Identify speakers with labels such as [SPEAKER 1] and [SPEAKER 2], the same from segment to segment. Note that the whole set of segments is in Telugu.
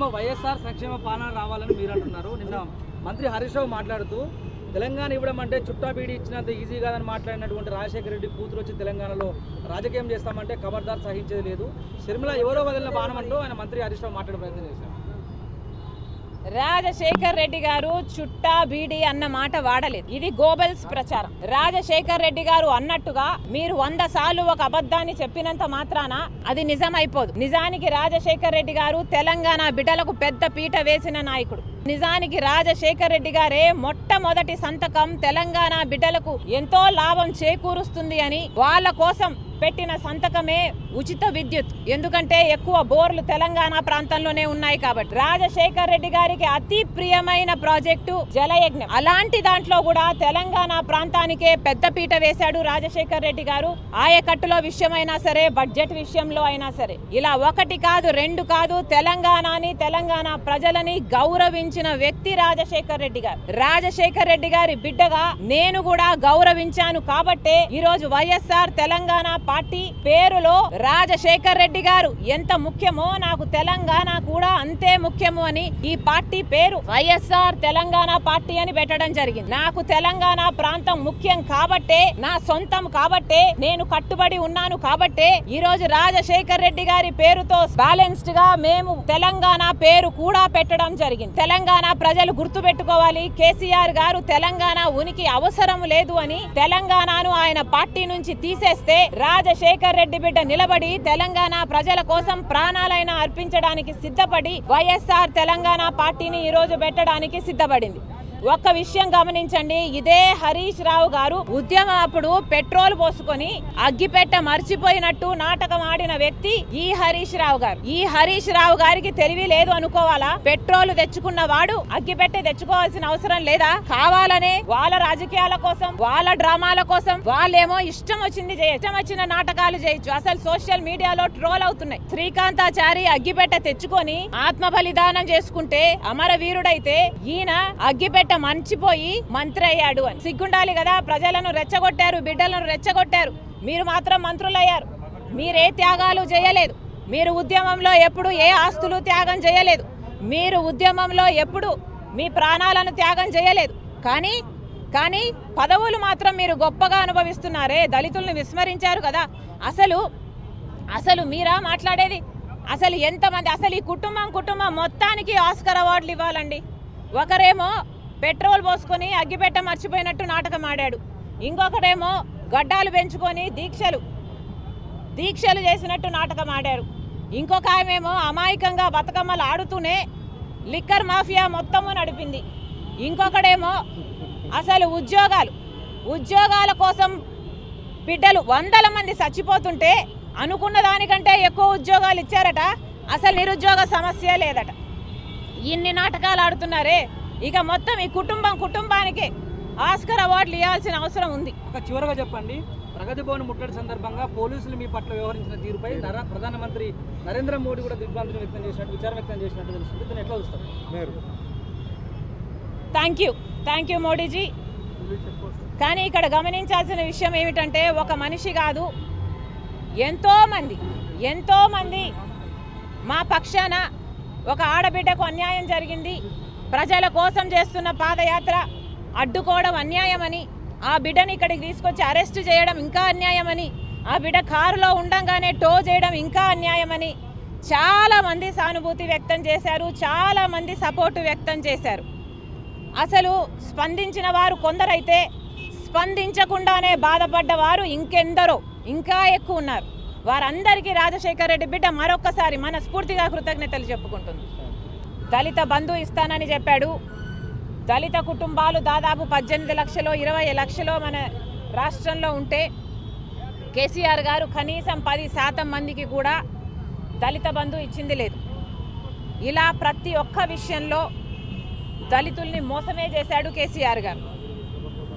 [SPEAKER 1] వైఎస్ఆర్ సంక్షేమ పాలన రావాలని మీరు అంటున్నారు నిన్న మంత్రి హరీష్ రావు మాట్లాడుతూ తెలంగాణ ఇవ్వడం అంటే చుట్టా బీడి ఇచ్చినంత ఈజీ కాదని మాట్లాడినటువంటి రాజశేఖర రెడ్డి కూతురు వచ్చి తెలంగాణలో రాజకీయం చేస్తామంటే ఖబర్దార్ సహించేది లేదు షర్మిల ఎవరో వదిలిన బాణం అంటూ ఆయన మంత్రి హరీష్ రావు మాట్లాడే ప్రయత్నం చేశారు
[SPEAKER 2] రాజశేఖర్ రెడ్డి గారు చుట్టా బీడి అన్న మాట వాడలేదు ఇది గోబెల్స్ ప్రచారం రాజశేఖర్ రెడ్డి గారు అన్నట్టుగా మీరు వంద సార్లు ఒక అబద్ధాన్ని చెప్పినంత మాత్రాన అది నిజమైపోదు నిజానికి రాజశేఖర్ రెడ్డి గారు తెలంగాణ బిడ్డలకు పెద్ద పీట వేసిన నాయకుడు నిజానికి రాజశేఖర్ రెడ్డి గారే మొట్టమొదటి సంతకం తెలంగాణ బిడ్డలకు ఎంతో లాభం చేకూరుస్తుంది అని వాళ్ళ కోసం పెట్టిన సంతకమే ఉచిత విద్యుత్ ఎందుకంటే ఎక్కువ బోర్లు తెలంగాణ ప్రాంతంలోనే ఉన్నాయి కాబట్టి రాజశేఖర్ రెడ్డి గారికి అతి ప్రియమైన ప్రాజెక్టు జలయజ్ఞం అలాంటి దాంట్లో కూడా తెలంగాణ ప్రాంతానికే పెద్ద పీట వేశాడు రాజశేఖర్ రెడ్డి గారు ఆయకట్టులో విషయమైనా సరే బడ్జెట్ విషయంలో అయినా సరే ఇలా ఒకటి కాదు రెండు కాదు తెలంగాణని తెలంగాణ ప్రజలని గౌరవించిన వ్యక్తి రాజశేఖర్ రెడ్డి గారు రాజశేఖర్ రెడ్డి గారి బిడ్డగా నేను కూడా గౌరవించాను కాబట్టే ఈ రోజు వైఎస్ఆర్ తెలంగాణ పార్టీ పేరులో రాజశేఖర్ రెడ్డి గారు ఎంత ముఖ్యమో నాకు తెలంగాణ కూడా అంతే ముఖ్యము అని ఈ పార్టీ పేరు వైఎస్ఆర్ తెలంగాణ పార్టీ అని పెట్టడం జరిగింది నాకు తెలంగాణ ప్రాంతం ముఖ్యం కాబట్టే నా సొంతం కాబట్టే నేను కట్టుబడి ఉన్నాను కాబట్టే ఈ రోజు రాజశేఖర్ రెడ్డి గారి పేరుతో బ్యాలెన్స్డ్ గా మేము తెలంగాణ పేరు కూడా పెట్టడం జరిగింది తెలంగాణ ప్రజలు గుర్తు పెట్టుకోవాలి కేసీఆర్ గారు తెలంగాణ ఉనికి అవసరం లేదు అని తెలంగాణను ఆయన పార్టీ నుంచి తీసేస్తే రాజశేఖర్ రెడ్డి బిడ్డ నిలబడి తెలంగాణ ప్రజల కోసం ప్రాణాలైనా అర్పించడానికి సిద్ధపడి వైఎస్ఆర్ తెలంగాణ పార్టీని ఈ రోజు పెట్టడానికి సిద్ధపడింది ఒక్క విషయం గమనించండి ఇదే హరీష్ రావు గారు ఉద్యమం అప్పుడు పెట్రోల్ పోసుకొని అగ్గిపెట్ట మర్చిపోయినట్టు నాటకం ఆడిన వ్యక్తి ఈ హరీష్ రావు గారు ఈ హరీష్ రావు గారికి తెలివి లేదు అనుకోవాలా పెట్రోల్ తెచ్చుకున్న వాడు అగ్గిపెట్టె తెచ్చుకోవాల్సిన అవసరం లేదా కావాలనే వాళ్ళ రాజకీయాల కోసం వాళ్ళ డ్రామాల కోసం వాళ్ళేమో ఇష్టం వచ్చింది చేయొచ్చు ఇష్టం వచ్చిన నాటకాలు చేయొచ్చు అసలు సోషల్ మీడియాలో ట్రోల్ అవుతున్నాయి శ్రీకాంతాచారి అగ్గిపెట్ట తెచ్చుకొని ఆత్మ బలిదానం చేసుకుంటే అమరవీరుడైతే ఈయన అగ్గిపెట్ట మంచిపోయి మంత్రి అయ్యాడు అని సిగ్గుండాలి కదా ప్రజలను రెచ్చగొట్టారు బిడ్డలను రెచ్చగొట్టారు మీరు మాత్రం మంత్రులయ్యారు మీరే త్యాగాలు చేయలేదు మీరు ఉద్యమంలో ఎప్పుడు ఏ ఆస్తులు త్యాగం చేయలేదు మీరు ఉద్యమంలో ఎప్పుడు మీ ప్రాణాలను త్యాగం చేయలేదు కానీ కానీ పదవులు మాత్రం మీరు గొప్పగా అనుభవిస్తున్నారే దళితుల్ని విస్మరించారు కదా అసలు అసలు మీరా మాట్లాడేది అసలు ఎంతమంది అసలు ఈ కుటుంబం కుటుంబం మొత్తానికి ఆస్కర్ అవార్డులు ఇవ్వాలండి ఒకరేమో పెట్రోల్ పోసుకొని అగ్గిపెట్ట మర్చిపోయినట్టు నాటకం ఆడాడు ఇంకొకడేమో గడ్డాలు పెంచుకొని దీక్షలు దీక్షలు చేసినట్టు నాటకం ఆడారు ఇంకొక ఆమెమో అమాయకంగా బతుకమ్మలు ఆడుతూనే లిక్కర్ మాఫియా మొత్తము నడిపింది ఇంకొకడేమో అసలు ఉద్యోగాలు ఉద్యోగాల కోసం బిడ్డలు వందల మంది చచ్చిపోతుంటే అనుకున్న దానికంటే ఎక్కువ ఉద్యోగాలు ఇచ్చారట అసలు నిరుద్యోగ సమస్య లేదట ఇన్ని నాటకాలు ఆడుతున్నారే ఇక మొత్తం ఈ కుటుంబం కుటుంబానికి ఆస్కర్ అవార్డులు ఇవ్వాల్సిన అవసరం ఉంది
[SPEAKER 1] ఒక చివరగా చెప్పండి ప్రగతి భవన్ ముట్టడి సందర్భంగా పోలీసులు మీ పట్ల వ్యవహరించిన తీరుపై నర- ప్రధానమంత్రి నరేంద్ర మోడీ కూడా దిగ్భ్రాంతిని వ్యక్తం చేసినట్టు విచారం వ్యక్తం చేసినట్టు తెలుస్తుంది దీన్ని ఎట్లా చూస్తారు
[SPEAKER 2] thank you thank you Modiji కానీ ఇక్కడ గమనించాల్సిన విషయం ఏమిటంటే ఒక మనిషి కాదు ఎంతో మంది ఎంతో మంది మా పక్షాన ఒక ఆడబిడ్డకు అన్యాయం జరిగింది ప్రజల కోసం చేస్తున్న పాదయాత్ర అడ్డుకోవడం అన్యాయమని ఆ బిడ్డని ఇక్కడికి తీసుకొచ్చి అరెస్ట్ చేయడం ఇంకా అన్యాయమని ఆ బిడ్డ కారులో ఉండంగానే టో చేయడం ఇంకా అన్యాయమని చాలా మంది సానుభూతి వ్యక్తం చేశారు చాలా మంది సపోర్టు వ్యక్తం చేశారు అసలు స్పందించిన వారు కొందరైతే స్పందించకుండానే బాధపడ్డ వారు ఇంకెందరో ఇంకా ఎక్కువ ఉన్నారు వారందరికీ రాజశేఖర రెడ్డి బిడ్డ మరొక్కసారి మనస్ఫూర్తిగా కృతజ్ఞతలు చెప్పుకుంటుంది దళిత బంధు ఇస్తానని చెప్పాడు దళిత కుటుంబాలు దాదాపు పద్దెనిమిది లక్షలు ఇరవై లక్షలు మన రాష్ట్రంలో ఉంటే కేసీఆర్ గారు కనీసం పది శాతం మందికి కూడా దళిత బంధు ఇచ్చింది లేదు ఇలా ప్రతి ఒక్క విషయంలో దళితుల్ని మోసమే చేశాడు కేసీఆర్ గారు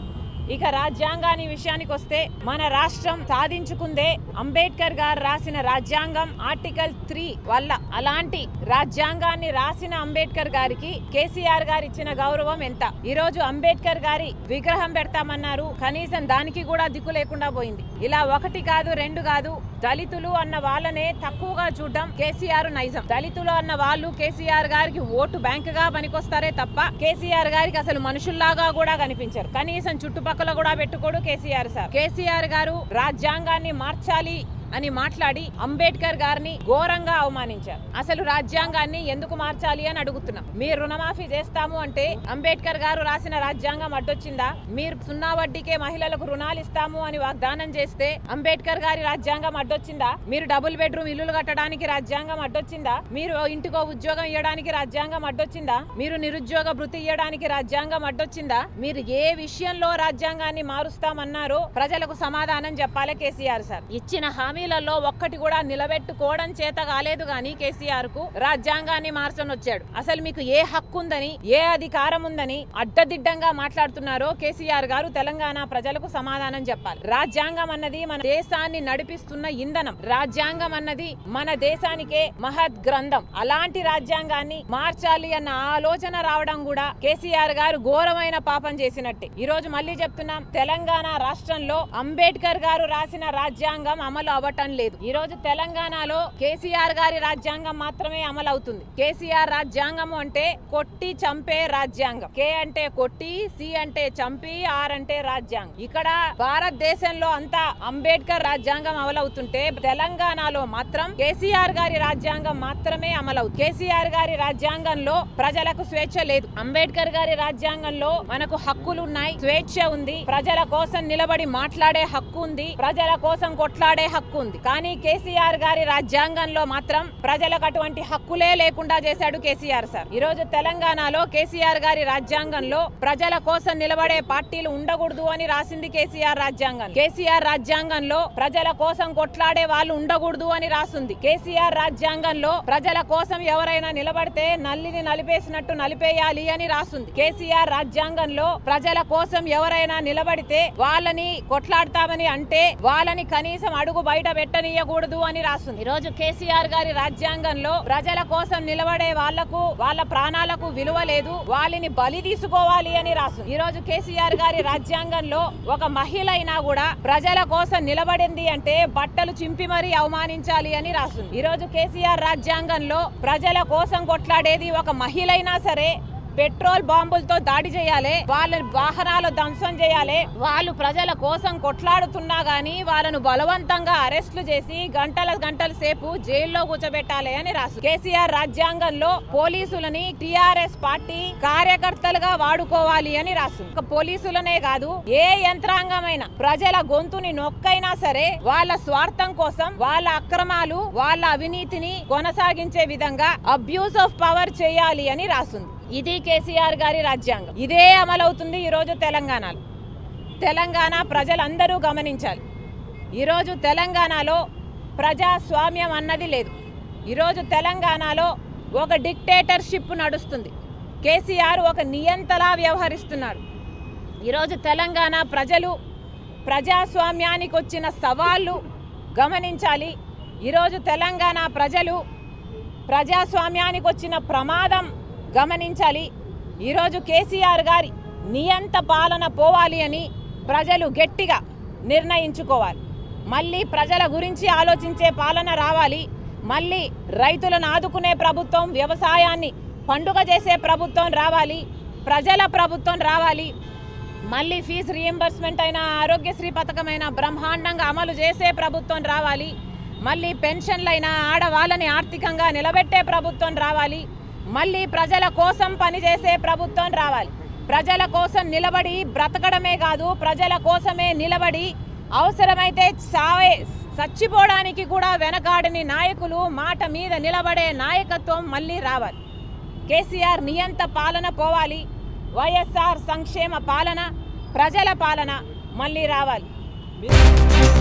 [SPEAKER 2] ఇక రాజ్యాంగాన్ని విషయానికి వస్తే మన రాష్ట్రం సాధించుకుందే అంబేద్కర్ గారు రాసిన రాజ్యాంగం ఆర్టికల్ త్రీ వల్ల అలాంటి రాజ్యాంగాన్ని రాసిన అంబేద్కర్ గారికి కేసీఆర్ గారు ఇచ్చిన గౌరవం ఎంత ఈ రోజు అంబేద్కర్ గారి విగ్రహం పెడతామన్నారు కనీసం దానికి కూడా దిక్కు లేకుండా పోయింది ఇలా ఒకటి కాదు రెండు కాదు దళితులు అన్న వాళ్ళనే తక్కువగా చూడడం కేసీఆర్ నైజం దళితులు అన్న వాళ్ళు కేసీఆర్ గారికి ఓటు బ్యాంక్ గా పనికొస్తారే తప్ప కేసీఆర్ గారికి అసలు మనుషుల్లాగా కూడా కనిపించరు కనీసం చుట్టుపక్కల కూడా పెట్టుకోడు కేసీఆర్ సార్ కేసీఆర్ గారు రాజ్యాంగాన్ని మార్చాలి అని మాట్లాడి అంబేద్కర్ గారిని ఘోరంగా అవమానించారు అసలు రాజ్యాంగాన్ని ఎందుకు మార్చాలి అని అడుగుతున్నాం మీరు రుణమాఫీ చేస్తాము అంటే అంబేద్కర్ గారు రాసిన రాజ్యాంగం అడ్డొచ్చిందా మీరు సున్నా వడ్డీకే మహిళలకు రుణాలు ఇస్తాము అని వాగ్దానం చేస్తే అంబేద్కర్ గారి రాజ్యాంగం అడ్డొచ్చిందా మీరు డబుల్ బెడ్రూమ్ ఇల్లులు కట్టడానికి రాజ్యాంగం అడ్డొచ్చిందా మీరు ఇంటికో ఉద్యోగం ఇవ్వడానికి రాజ్యాంగం అడ్డొచ్చిందా మీరు నిరుద్యోగ భృతి ఇవ్వడానికి రాజ్యాంగం అడ్డొచ్చిందా మీరు ఏ విషయంలో రాజ్యాంగాన్ని మారుస్తామన్నారో ప్రజలకు సమాధానం చెప్పాలి కేసీఆర్ సార్ ఇచ్చిన హామీలలో ఒక్కటి కూడా నిలబెట్టుకోవడం చేత కాలేదు గాని కేసీఆర్ కు రాజ్యాంగాన్ని మార్చని వచ్చాడు అసలు మీకు ఏ హక్కు ఉందని ఏ అధికారం ఉందని అడ్డదిడ్డంగా మాట్లాడుతున్నారో కేసీఆర్ గారు తెలంగాణ ప్రజలకు సమాధానం చెప్పాలి రాజ్యాంగం అన్నది మన దేశాన్ని నడిపిస్తున్న ఇంధనం రాజ్యాంగం అన్నది మన దేశానికే మహత్ గ్రంథం అలాంటి రాజ్యాంగాన్ని మార్చాలి అన్న ఆలోచన రావడం కూడా కేసీఆర్ గారు ఘోరమైన పాపం చేసినట్టే ఈ రోజు మళ్ళీ చెప్తున్నాం తెలంగాణ రాష్ట్రంలో అంబేద్కర్ గారు రాసిన రాజ్యాంగం అమలు అవ్వటం లేదు ఈ రోజు తెలంగాణలో కేసీఆర్ గారి రాజ్యాంగం మాత్రమే అమలు అవుతుంది కేసీఆర్ రాజ్యాంగం అంటే కొట్టి చంపే రాజ్యాంగం కే అంటే కొట్టి సి అంటే చంపి ఆర్ అంటే రాజ్యాంగం ఇక్కడ భారతదేశంలో అంతా అంబేద్కర్ రాజ్యాంగం అమలవుతుంటే తెలంగాణలో మాత్రం కేసీఆర్ గారి రాజ్యాంగం మాత్రమే అమలవుతుంది కేసీఆర్ గారి రాజ్యాంగంలో ప్రజలకు స్వేచ్ఛ లేదు అంబేద్కర్ గారి రాజ్యాంగంలో మనకు హక్కులు ఉన్నాయి స్వేచ్ఛ ఉంది ప్రజల కోసం నిలబడి మాట్లాడే హక్కు ఉంది ప్రజల కోసం కొట్లాడే హక్కు ఉంది కానీ కేసీఆర్ గారి రాజ్యాంగంలో మాత్రం ప్రజలకు అటువంటి హక్కులే లేకుండా చేశాడు కేసీఆర్ సార్ ఈ రోజు తెలంగాణలో కేసీఆర్ గారి రాజ్యాంగంలో ప్రజల కోసం నిలబడే పార్టీలు ఉండకూడదు అని రాసింది కేసీఆర్ రాజ్యాంగం కేసీఆర్ రాజ్యాంగంలో ప్రజల కోసం కొట్లాడే వాళ్ళు ఉండకూడదు అని రాసింది కేసీఆర్ రాజ్యాంగంలో ప్రజల కోసం ఎవరైనా నిలబడితే నల్లిని నలిపేసినట్టు నలిపేయాలి అని రాసింది కేసీఆర్ రాజ్యాంగంలో ప్రజల కోసం ఎవరైనా నిలబడితే వాళ్ళని కొట్లాడతామని అంటే వాళ్ళని కనీసం అడుగు బయట పెట్టనీయకూడదు అని రాస్తుంది ఈ రోజు కేసీఆర్ గారి రాజ్యాంగంలో ప్రజల కోసం నిలబడే వాళ్లకు వాళ్ళ ప్రాణాలకు విలువ లేదు వాళ్ళని బలి తీసుకోవాలి అని రాస్తుంది ఈ రోజు కేసీఆర్ గారి రాజ్యాంగంలో ఒక మహిళ అయినా కూడా ప్రజల కోసం నిలబడింది అంటే బట్టలు చింపి మరీ అవమానించాలి అని రాస్తుంది ఈ రోజు కేసీఆర్ రాజ్యాంగంలో ప్రజల కోసం కొట్లాడేది ఒక మహిళ అయినా సరే పెట్రోల్ బాంబులతో దాడి చేయాలి వాళ్ళ వాహనాలు ధ్వంసం చేయాలి వాళ్ళు ప్రజల కోసం కొట్లాడుతున్నా గానీ వాళ్ళను బలవంతంగా అరెస్టులు చేసి గంటల గంటల సేపు జైల్లో కూర్చోబెట్టాలి అని రాసు కేసీఆర్ రాజ్యాంగంలో పోలీసులని టిఆర్ఎస్ పార్టీ కార్యకర్తలుగా వాడుకోవాలి అని రాసు ఒక పోలీసులనే కాదు ఏ యంత్రాంగమైన ప్రజల గొంతుని నొక్కైనా సరే వాళ్ళ స్వార్థం కోసం వాళ్ళ అక్రమాలు వాళ్ళ అవినీతిని కొనసాగించే విధంగా అబ్యూస్ ఆఫ్ పవర్ చేయాలి అని రాస్తుంది ఇది కేసీఆర్ గారి రాజ్యాంగం ఇదే అమలవుతుంది ఈరోజు తెలంగాణలో తెలంగాణ ప్రజలందరూ గమనించాలి ఈరోజు తెలంగాణలో ప్రజాస్వామ్యం అన్నది లేదు ఈరోజు తెలంగాణలో ఒక డిక్టేటర్షిప్ నడుస్తుంది కేసీఆర్ ఒక నియంతలా వ్యవహరిస్తున్నాడు ఈరోజు తెలంగాణ ప్రజలు ప్రజాస్వామ్యానికి వచ్చిన సవాళ్ళు గమనించాలి ఈరోజు తెలంగాణ ప్రజలు ప్రజాస్వామ్యానికి వచ్చిన ప్రమాదం గమనించాలి ఈరోజు కేసీఆర్ గారి నియంత పాలన పోవాలి అని ప్రజలు గట్టిగా నిర్ణయించుకోవాలి మళ్ళీ ప్రజల గురించి ఆలోచించే పాలన రావాలి మళ్ళీ రైతులను ఆదుకునే ప్రభుత్వం వ్యవసాయాన్ని పండుగ చేసే ప్రభుత్వం రావాలి ప్రజల ప్రభుత్వం రావాలి మళ్ళీ ఫీజు రియంబర్స్మెంట్ అయిన ఆరోగ్యశ్రీ పథకమైన బ్రహ్మాండంగా అమలు చేసే ప్రభుత్వం రావాలి మళ్ళీ పెన్షన్లైన ఆడవాళ్ళని ఆర్థికంగా నిలబెట్టే ప్రభుత్వం రావాలి మళ్ళీ ప్రజల కోసం పనిచేసే ప్రభుత్వం రావాలి ప్రజల కోసం నిలబడి బ్రతకడమే కాదు ప్రజల కోసమే నిలబడి అవసరమైతే చావే చచ్చిపోవడానికి కూడా వెనకాడని నాయకులు మాట మీద నిలబడే నాయకత్వం మళ్ళీ రావాలి కేసీఆర్ నియంత పాలన పోవాలి వైఎస్ఆర్ సంక్షేమ పాలన ప్రజల పాలన మళ్ళీ రావాలి
[SPEAKER 1] మీరు